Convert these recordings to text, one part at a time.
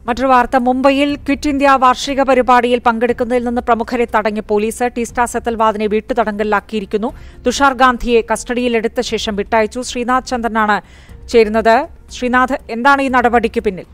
മറ്റൊരു വാർത്ത മുംബൈയിൽ ക്വിറ്റ് ഇന്ത്യ വാർഷിക പരിപാടിയിൽ പങ്കെടുക്കുന്നതിൽ നിന്ന് പ്രമുഖരെ തടഞ്ഞ പോലീസ് ടീസ്റ്റ സെത്തൽവാദിനെ വീട്ടുതടങ്കലിലാക്കിയിരിക്കുന്നു തുഷാർ ഗാന്ധിയെ കസ്റ്റഡിയിലെടുത്ത ശേഷം വിട്ടയച്ചു ശ്രീനാഥ് ചന്ദ്രനാണ് ചേരുന്നത് ശ്രീനാഥ് എന്താണ് ഈ നടപടിക്ക് പിന്നിൽ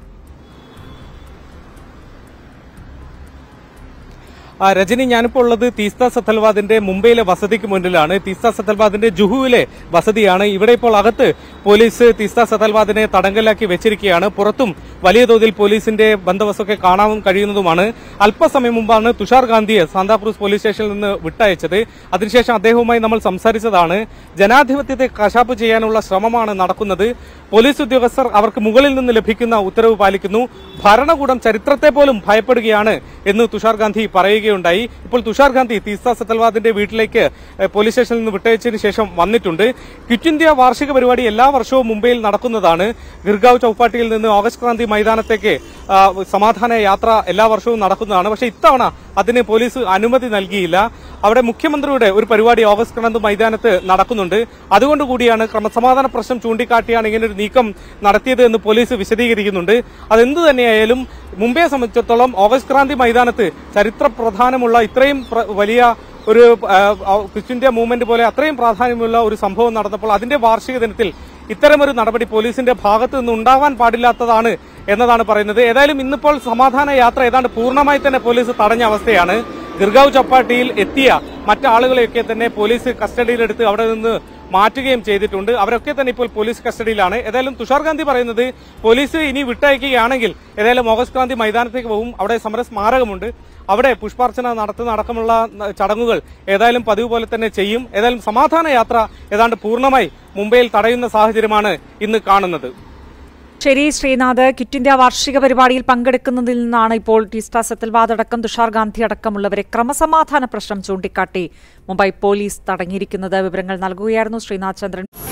ആ, രജനി ഞാനിപ്പോൾ ഉള്ളത് തീസ്ത സത്തൽവാദിന്റെ മുംബൈയിലെ വസതിക്ക് മുന്നിലാണ് തീസ്ത സത്തൽവാദിന്റെ ജുഹുവിലെ വസതിയാണ് ഇവിടെ ഇപ്പോൾ അകത്ത് പോലീസ് തീസ്ത സത്തൽവാദിനെ തടങ്കലാക്കി വെച്ചിരിക്കുകയാണ് പുറത്തും വലിയ തോതിൽ പോലീസിന്റെ ബന്ദോബസ്തൊക്കെ കാണാൻ കഴിയുന്നതുമാണ് അല്പസമയം മുമ്പാണ് തുഷാർ ഗാന്ധിയെ സാന്താക്രൂസ് പോലീസ് സ്റ്റേഷനിൽ നിന്ന് വിട്ടയച്ചത് അതിനുശേഷം അദ്ദേഹവുമായി നമ്മൾ സംസാരിച്ചതാണ് ജനാധിപത്യത്തെ കശാപ്പ് ചെയ്യാനുള്ള ശ്രമമാണ് നടക്കുന്നത് പോലീസ് ഉദ്യോഗസ്ഥർ അവർക്ക് മുകളിൽ നിന്ന് ലഭിക്കുന്ന ഉത്തരവ് പാലിക്കുന്നു ഭരണകൂടം ചരിത്രത്തെ പോലും ഭയപ്പെടുകയാണ് എന്ന് തുഷാർ ഗാന്ധി പറയുകയുണ്ടായി ഇപ്പോൾ തുഷാർ ഗാന്ധി തീസ്ത സത്തൽവാദിന്റെ വീട്ടിലേക്ക് ഏഹ്, പോലീസ് സ്റ്റേഷനിൽ നിന്ന് വിട്ടയച്ചതിന് ശേഷം വന്നിട്ടുണ്ട് ക്വിറ്റ് ഇന്ത്യ വാർഷിക പരിപാടി എല്ലാ വർഷവും മുംബൈയിൽ നടക്കുന്നതാണ് ഗിർഗാവ് ചൌപ്പാട്ടിയിൽ നിന്ന് ഓഗസ്റ്റ് ക്രാന്തി മൈതാനത്തേക്ക് ആ, സമാധാന യാത്ര എല്ലാ വർഷവും നടക്കുന്നതാണ് പക്ഷേ ഇത്തവണ അതിന് പോലീസ് അനുമതി നൽകിയില്ല അവിടെ മുഖ്യമന്ത്രിയുടെ ഒരു പരിപാടി ഓഗസ്റ്റ് ക്രാന്ത് മൈതാനത്ത് നടക്കുന്നുണ്ട് അതുകൊണ്ട് കൂടിയാണ് ക്രമസമാധാന പ്രശ്നം ചൂണ്ടിക്കാട്ടിയാണ് ഇങ്ങനെ ഒരു നീക്കം നടത്തിയത് എന്ന് പോലീസ് വിശദീകരിക്കുന്നുണ്ട് അതെന്ത് തന്നെയായാലും മുംബൈയെ സംബന്ധിച്ചിടത്തോളം ഓഗസ്റ്റ് ക്രാന്തി മൈതാനത്ത് ചരിത്ര പ്രധാനമുള്ള ഇത്രയും പ്ര- വലിയ ഒരു ആ, ആ, ക്വിറ്റ് ഇന്ത്യ മൂവ്മെന്റ് പോലെ അത്രയും പ്രാധാന്യമുള്ള ഒരു സംഭവം നടന്നപ്പോൾ അതിന്റെ വാർഷിക ദിനത്തിൽ ഇത്തരമൊരു നടപടി പോലീസിന്റെ ഭാഗത്ത് നിന്ന് ഉണ്ടാവാൻ പാടില്ലാത്തതാണ് എന്നതാണ് പറയുന്നത് ഏതായാലും ഇന്നിപ്പോൾ സമാധാന യാത്ര ഏതാണ്ട് പൂർണ്ണമായി തന്നെ പോലീസ് തടഞ്ഞ അവസ്ഥയാണ് ഗിർഗാവ് ചപ്പാട്ടിയിൽ എത്തിയ മറ്റാളുകളെയൊക്കെ തന്നെ പോലീസ് കസ്റ്റഡിയിലെടുത്ത് അവിടെ നിന്ന് മാറ്റുകയും ചെയ്തിട്ടുണ്ട് അവരൊക്കെ തന്നെ ഇപ്പോൾ പോലീസ് കസ്റ്റഡിയിലാണ് ഏതായാലും തുഷാർ ഗാന്ധി പറയുന്നത് പോലീസ് ഇനി വിട്ടയക്കുകയാണെങ്കിൽ ഏതായാലും ഓഗസ്റ്റ് ക്രാന്തി മൈതാനത്തേക്ക് പോകും അവിടെ സമര സ്മാരകമുണ്ട് അവിടെ പുഷ്പാർച്ചന നടത്തുന്ന അടക്കമുള്ള ന- ചടങ്ങുകൾ ഏതായാലും പതിവ് പോലെ തന്നെ ചെയ്യും ഏതായാലും സമാധാന യാത്ര ഏതാണ്ട് പൂർണ്ണമായി മുംബൈയിൽ തടയുന്ന സാഹചര്യമാണ് ഇന്ന് കാണുന്നത് ശരി ശ്രീനാഥ് ക്വിറ്റ് ഇന്ത്യ വാർഷിക പരിപാടിയിൽ പങ്കെടുക്കുന്നതിൽ നിന്നാണ് ഇപ്പോൾ ടീസ്റ്റ സെത്തൽവാദ് അടക്കം തുഷാർ ഗാന്ധി അടക്കമുള്ളവരെ ക്രമസമാധാന പ്രശ്നം ചൂണ്ടിക്കാട്ടി മുംബൈ പോലീസ് തടഞ്ഞിരിക്കുന്നത് വിവരങ്ങൾ നൽകുകയായിരുന്നു ശ്രീനാഥ് ചന്ദ്രൻ